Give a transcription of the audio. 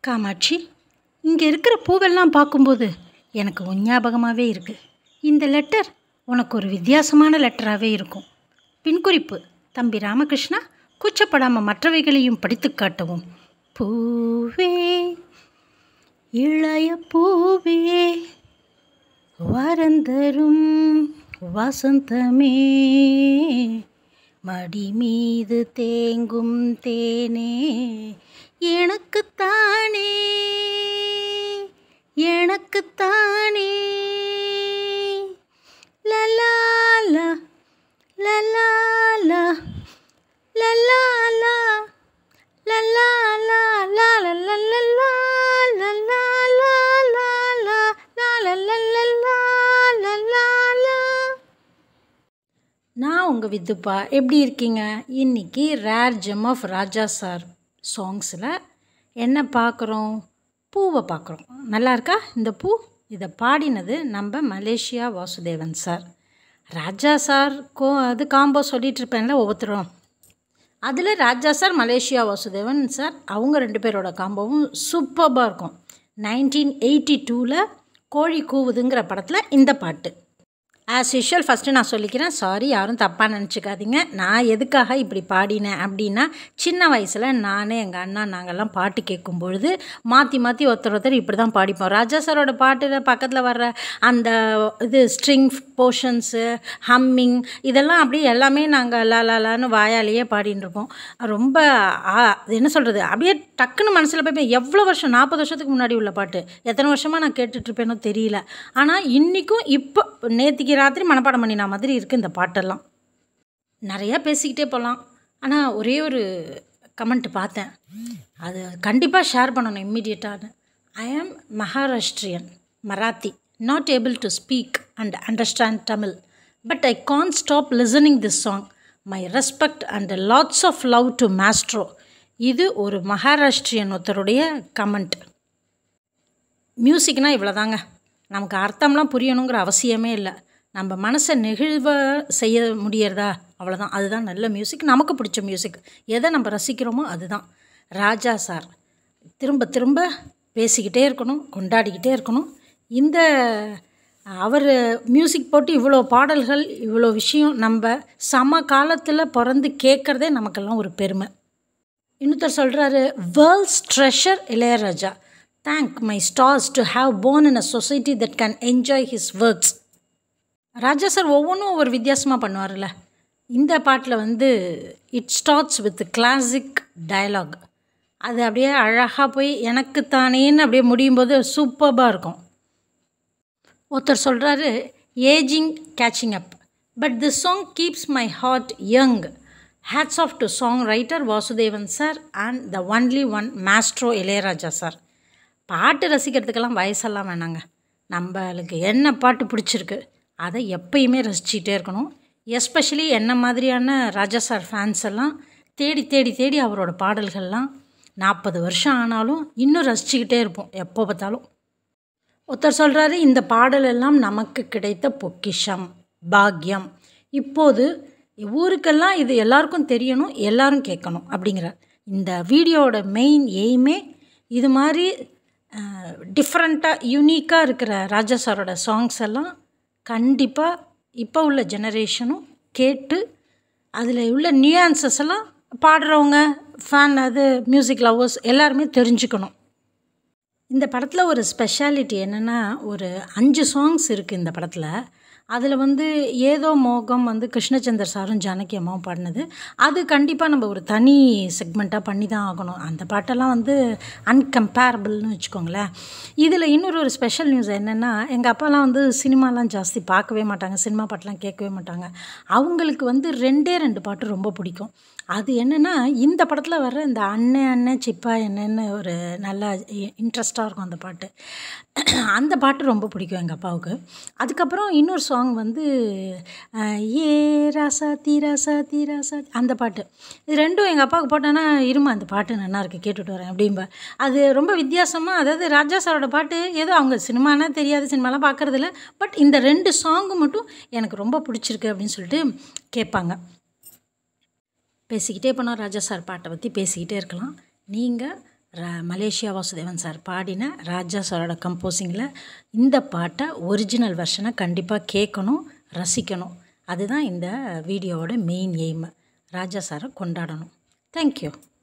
காமாட்சி இங்கே இருக்கிற பூவெல்லாம் பார்க்கும்போது எனக்கு உன் ஞாபகமாகவே இருக்குது இந்த லெட்டர் உனக்கு ஒரு வித்தியாசமான லெட்டராகவே இருக்கும் பின்குறிப்பு தம்பி ராமகிருஷ்ணா கூச்சப்படாமல் மற்றவைகளையும் படித்து காட்டவும் பூவே இளைய பூவே வரந்தரும் வசந்தமே மடி மீது தேங்கும் தேனே எனக்குத்தானே எனக்குத்தானே லலாலா லலாலா லலாலா லலாலா லாலலலலா லலாலா லாலா லாலலலலா லலாலா நான் உங்கள் வித்துப்பா எப்படி இருக்கீங்க இன்னைக்கு rare gem of Raja sir சாங்ஸில் என்ன பார்க்குறோம் பூவை பார்க்குறோம் நல்லா இருக்கா இந்த பூ இதை பாடினது நம்ம மலேசியா வாசுதேவன் சார் ராஜா சார் கோ அது காம்போ சொல்லிட்டு இருப்பேன்ல ஒவ்வொருத்தரும் அதில் ராஜா சார் மலேசியா வாசுதேவன் சார் அவங்க ரெண்டு பேரோட காம்போவும் சூப்பராக இருக்கும் நைன்டீன் எயிட்டி டூவில் கோழி கூவுதுங்கிற படத்தில் இந்த பாட்டு ஆஸ் யூஷுவல் ஃபஸ்ட்டு நான் சொல்லிக்கிறேன் சாரி யாரும் தப்பாக நினச்சிக்காதீங்க நான் எதுக்காக இப்படி பாடினேன் அப்படின்னா சின்ன வயசில் நானே எங்கள் அண்ணா நாங்கள்லாம் பாட்டு கேட்கும் பொழுது மாற்றி மாற்றி ஒருத்தர் ஒருத்தர் இப்படி தான் பாடிப்போம் ராஜா சாரோட பாட்டில் பக்கத்தில் வர்ற அந்த இது ஸ்ட்ரிங் போர்ஷன்ஸு ஹம்மிங் இதெல்லாம் அப்படியே எல்லாமே நாங்கள் லா லா லான்னு வாயாலேயே பாடின்னு இருப்போம் ரொம்ப ஆ, அது என்ன சொல்கிறது அப்படியே டக்குன்னு மனசில் போய் எவ்வளோ வருஷம் நாற்பது வருஷத்துக்கு முன்னாடி உள்ள பாட்டு எத்தனை வருஷமாக நான் கேட்டுட்ருப்பேனோ தெரியல ஆனால் இன்றைக்கும் இப்போ நேற்றுக்கு ராத்திரி மனப்பாடம் பண்ணின மாதிரி இருக்குது இந்த பாட்டெல்லாம் நிறையா பேசிக்கிட்டே போகலாம் ஆனால் ஒரே ஒரு கமெண்ட் பார்த்தேன் அது கண்டிப்பாக ஷேர் பண்ணணும் இம்மிடியட்டான I am Maharashtrian Marathi not able to speak and understand Tamil but I can stop listening this song my respect and lots of love to maestro இது ஒரு மகாராஷ்டிரியன் ஒருத்தருடைய கமெண்ட் மியூசிக்னால் இவ்வளோதாங்க நமக்கு அர்த்தம்லாம் புரியணுங்கிற அவசியமே இல்லை நம்ம மனசை நெகிழ்வ செய்ய முடியறதா அவ்வளோதான் அதுதான் நல்ல மியூசிக் நமக்கு பிடிச்ச மியூசிக் எதை நம்ம ரசிக்கிறோமோ அதுதான் ராஜா சார் திரும்ப திரும்ப பேசிக்கிட்டே இருக்கணும் கொண்டாடிக்கிட்டே இருக்கணும் இந்த அவர் மியூசிக் போட்டு இவ்வளோ பாடல்கள் இவ்வளோ விஷயம் நம்ம சம காலத்தில் பிறந்து கேட்குறதே நமக்கெல்லாம் ஒரு பெருமை இன்னொருத்தர் சொல்கிறாரு world's treasure Ilaiyaraaja thank my stars to have born in a society that can enjoy his works Raja sir ஒவ்வொன்றும் ஒவ்வொரு வித்தியாசமாக பண்ணுவார்ல இந்த பாட்டில் வந்து it starts with classic dialogue அது அப்படியே அழகாக போய் எனக்கு தானேன்னு அப்படியே முடியும் போது சூப்பராக இருக்கும் ஒருத்தர் சொல்கிறாரு ageing catching up but this song keeps my heart young hats off to song writer Vasudevan sir and the only one maestro Ilaiyaraaja sir பாட்டு ரசிக்கிறதுக்கெல்லாம் வயசெல்லாம் வேணாங்க நம்மளுக்கு என்ன பாட்டு பிடிச்சிருக்கு அதை எப்பயுமே ரசிச்சுட்டே இருக்கணும் எஸ்பெஷலி என்ன மாதிரியான ராஜா சார் ஃபேன்ஸ் எல்லாம் தேடி தேடி தேடி அவரோட பாடல்கள்லாம் நாற்பது வருஷம் ஆனாலும் இன்னும் ரசிச்சுக்கிட்டே இருப்போம் எப்போ பார்த்தாலும் ஒருத்தர் சொல்கிறாரு இந்த பாடல் எல்லாம் நமக்கு கிடைத்த பொக்கிஷம் பாக்கியம் இப்போது ஊருக்கெல்லாம் இது எல்லாருக்கும் தெரியணும் எல்லாரும் கேட்கணும் அப்படிங்கிறார் இந்த வீடியோவோட மெயின் எய்மே இது மாதிரி டிஃப்ரெண்ட்டாக யூனிக்காக இருக்கிற ராஜா சாரோட சாங்ஸ் எல்லாம் கண்டிப்பாக இப்போ உள்ள ஜெனரேஷனும் கேட்டு அதில் உள்ள நியூஆன்சஸ் எல்லாம் பாடுறவங்க ஃபேன் அது மியூசிக் லவ்வர்ஸ் எல்லாருமே தெரிஞ்சுக்கணும் இந்த படத்தில் ஒரு ஸ்பெஷாலிட்டி என்னென்னா ஒரு அஞ்சு சாங்ஸ் இருக்குது இந்த படத்தில் அதில் வந்து ஏதோ மோகம் வந்து கிருஷ்ணச்சந்தர் சாரும் ஜானகி அம்மாவும் பாடினது அது கண்டிப்பாக நம்ம ஒரு தனி செக்மெண்ட்டாக பண்ணி தான் ஆகணும் அந்த பாட்டெல்லாம் வந்து அன்கம்பேரபிள்னு வச்சுக்கோங்களேன் இதில் இன்னொரு ஒரு ஸ்பெஷல் நியூஸ் என்னென்னா எங்கள் அப்பாலாம் வந்து சினிமாலாம் ஜாஸ்தி பார்க்கவே மாட்டாங்க சினிமா பாட்டெலாம் கேட்கவே மாட்டாங்க அவங்களுக்கு வந்து ரெண்டே ரெண்டு பாட்டு ரொம்ப பிடிக்கும் அது என்னென்னா இந்த படத்தில் வர்ற இந்த அண்ணன் அண்ணன் சிப்பா என்னன்னு ஒரு நல்லா இன்ட்ரெஸ்ட்டாக இருக்கும் அந்த பாட்டு அந்த பாட்டு ரொம்ப பிடிக்கும் எங்கள் அப்பாவுக்கு அதுக்கப்புறம் இன்னொரு சாங் வந்து அஹ், ஏ ராசா தீ ராசா தீ ராசா அந்த பாட்டு இது ரெண்டும் எங்கள் அப்பாவுக்கு போட்டோன்னா இருமா அந்த பாட்டு நல்லா இருக்கு கேட்டுட்டு வரேன் அப்படிம்ப அது ரொம்ப வித்தியாசமாக அதாவது ராஜா சாரோட பாட்டு ஏதோ அவங்க சினிமானா தெரியாது சினிமாலாம் பார்க்குறதில்ல பட் இந்த ரெண்டு சாங்கு மட்டும் எனக்கு ரொம்ப பிடிச்சிருக்கு அப்படின்னு சொல்லிட்டு கேட்பாங்க பேசிக்கிட்டே போனால் ராஜா சார் பாட்டை பற்றி பேசிக்கிட்டே இருக்கலாம் நீங்கள் ர மலேசியா வாசுதேவன் சார் பாடின ராஜா சாரோட கம்போசிங்கில் இந்த பாட்டை ஒரிஜினல் வெர்ஷனை கண்டிப்பாக கேட்கணும் ரசிக்கணும் அதுதான் இந்த வீடியோவோட மெயின் எய்ம் ராஜா சாரை கொண்டாடணும் தேங்க்யூ